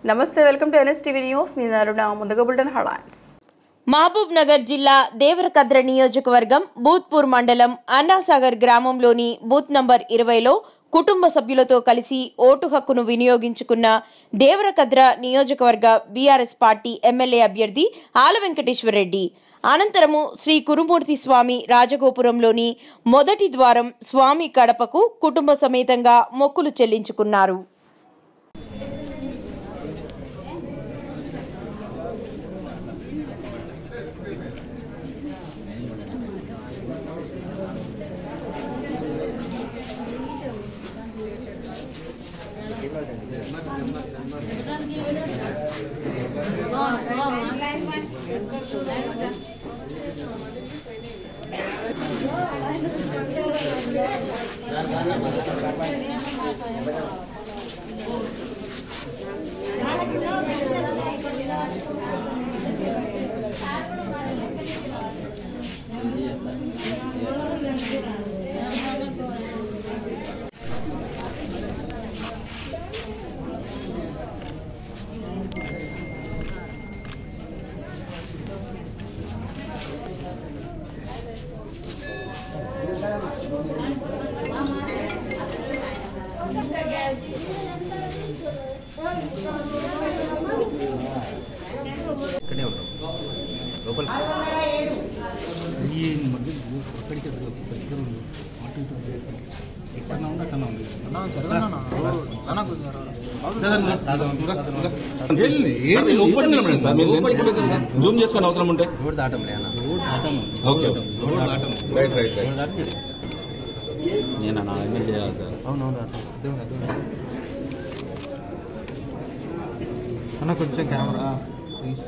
నమస్తే welcome to NSTV news నేను అరుణ ముందుగా బుల్టన్ హెడ్లైన్స్ మహబూబ్ నగర్ జిల్లా దేవరకద్ర నియోజకవర్గం బూత్పూర్ మండలం అన్నాసాగర్ గ్రామంలోని బూత్ నంబర్ ఇరవైలో కుటుంబ సభ్యులతో కలిసి ఓటు హక్కును వినియోగించుకున్న దేవరకద్ర నియోజకవర్గ బీఆర్ఎస్ పార్టీ ఎమ్మెల్యే అభ్యర్థి ఆల వెంకటేశ్వరరెడ్డి అనంతరము శ్రీ కురుమూర్తి స్వామి రాజగోపురంలోని మొదటి ద్వారం స్వామి కడపకు కుటుంబ సమేతంగా మొక్కులు చెల్లించుకున్నారు ఇక్కడే ఉంటాం లోపల ఈ మధ్య ఒక్కడికి దగ్గర ఉంది అటు ఇటు ఎక్కడ ఉంది అక్కడ ఉంది జూమ్ చేసుకుని అవసరం ఉంటే రోడ్ దాటంలే అన్న రోడ్ దాటం ఓకే రోడ్ దాటం రైట్ రైట్ రైట్ రోడ్ దాటి నేను నా ఎమ్మెల్యే సార్ అవునవును దాటం అర్థం అర్థం అన్న కొంచెం కెమెరా ప్లీజ్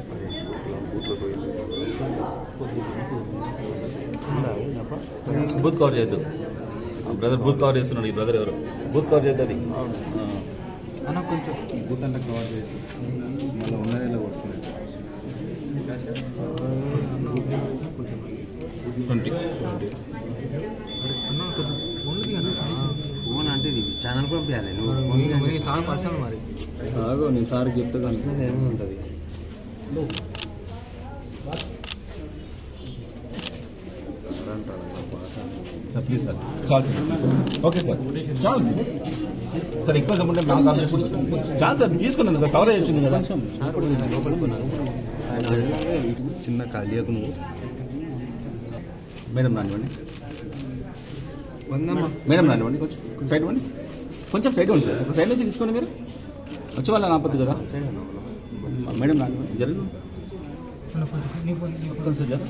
బూత్ కవర్ చేయొద్దు బ్రదర్ బూత్ కవర్ చేస్తున్నాడు ఈ బ్రదర్ ఎవరు బూత్ కవర్ చేయొద్దు అది అన్న కొంచెం బూత్ అంతా కవర్ చేసి మళ్ళీ ఉన్నది ఇలా కొట్టుకున్నాడు ట్వంటీ ఫోన్ అంటే ఇది ఛానల్ పంపించాలి నువ్వు సార్ పర్సనల్ మరి ఆగో నేను సార్ చెప్తా కానీ ఏమి ఉంటుంది సార్ ప్లీజ్ సార్ చాలు సార్ ఓకే సార్ చాలు సార్ ఎక్కువ చెప్పండి నాకు ఆలోచన చాలు సార్ తీసుకున్నాను కదా కవర్ వచ్చింది కదా చిన్న ఖాళీయకు నువ్వు మేడం రానివ్వండి వందమ్మా మేడం రానివ్వండి కొంచెం సైడ్ ఇవ్వండి కొంచెం సైడ్ ఇవ్వండి సార్ ఒక సైడ్ నుంచి తీసుకోండి మీరు వచ్చే వాళ్ళ నాపద్దు కదా మేడం రానివ్వండి జరగదు కొంచెం జరగదు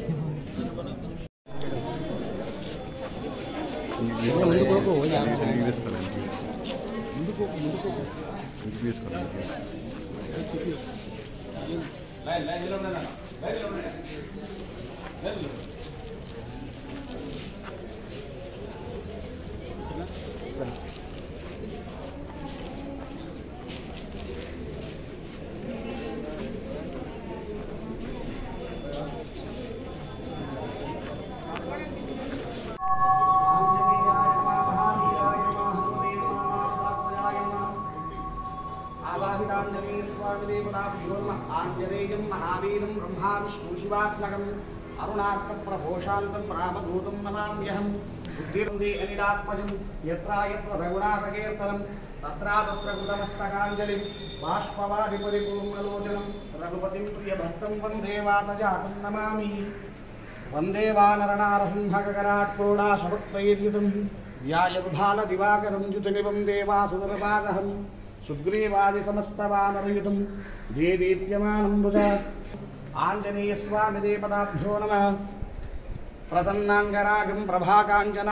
ఆవాహితాంజనేయస్వామిదేవతాభ్యో ఆంజనేయం మహావీరం బ్రహ్మా విష్ణు శివాత్మకం అరుణాత్మ ప్రభోషాంతం రామదూతం నమామ్యహం బుద్ధిరుంది అనిరాత్మజం యత్రా యత్ర రఘునాథకీర్తనం తత్రా తత్ర కృతమస్తకాంజలి బాష్పవాది పరిపూర్ణలోచనం రఘుపతిం ప్రియభక్తం వందే వాతజాతం నమామి వందే వానరనారసింహకరాట్కోడాశవత్వైర్యుతం వ్యాయద్భాల దివాకరం యుతనివం దేవాసురపాదహం సుగ్రీవాది సమస్తవానరయుతం దేదీప్యమానం భుజ ఆంజనేయస్వామిదే పదాభ్యో నమ ప్రసన్నాంగరాగం ప్రభాకాంచన